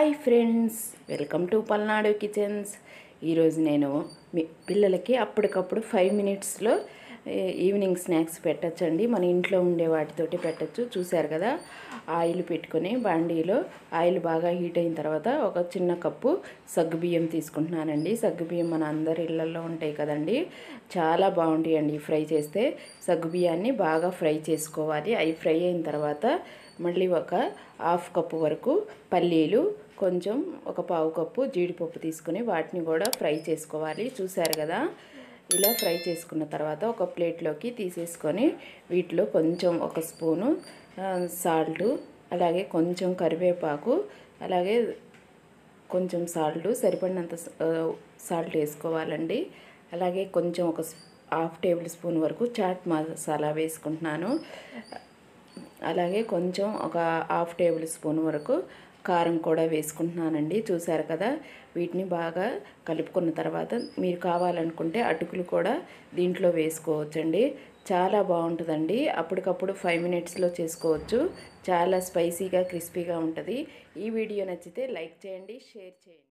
hi friends welcome to Palnadu kitchens ఈరోజు నేను మీ పిల్లలకి అప్పటికప్పుడు ఫైవ్ మినిట్స్లో ఈవినింగ్ స్నాక్స్ పెట్టచ్చండి మన ఇంట్లో ఉండే వాటితోటి పెట్టచ్చు చూశారు కదా ఆయిల్ పెట్టుకొని బాండీలో ఆయిల్ బాగా హీట్ అయిన తర్వాత ఒక చిన్న కప్పు సగ్గుబియ్యం తీసుకుంటున్నానండి సగ్గుబియ్యం మన అందరి ఇళ్ళల్లో ఉంటాయి కదండి చాలా బాగుంటాయండి ఫ్రై చేస్తే సగ్గుబియ్యాన్ని బాగా ఫ్రై చేసుకోవాలి అవి ఫ్రై అయిన తర్వాత మళ్ళీ ఒక హాఫ్ కప్పు వరకు పల్లీలు కొంచెం ఒక పావు కప్పు జీడిపప్పు తీసుకుని వాటిని కూడా ఫ్రై చేసుకోవాలి చూశారు కదా ఇలా ఫ్రై చేసుకున్న తర్వాత ఒక ప్లేట్లోకి తీసేసుకొని వీటిలో కొంచెం ఒక స్పూను సాల్టు అలాగే కొంచెం కరివేపాకు అలాగే కొంచెం సాల్ట్ సరిపడినంత సాల్ట్ వేసుకోవాలండి అలాగే కొంచెం ఒక హాఫ్ టేబుల్ స్పూన్ వరకు చాట్ మసాలా వేసుకుంటున్నాను అలాగే కొంచెం ఒక హాఫ్ టేబుల్ స్పూన్ వరకు కారం కూడా వేసుకుంటున్నానండి చూసారు కదా వీటిని బాగా కలుపుకున్న తర్వాత మీరు కావాలనుకుంటే అటుకులు కూడా దీంట్లో వేసుకోవచ్చండి చాలా బాగుంటుందండి అప్పటికప్పుడు ఫైవ్ మినిట్స్లో చేసుకోవచ్చు చాలా స్పైసీగా క్రిస్పీగా ఉంటుంది ఈ వీడియో నచ్చితే లైక్ చేయండి షేర్ చేయండి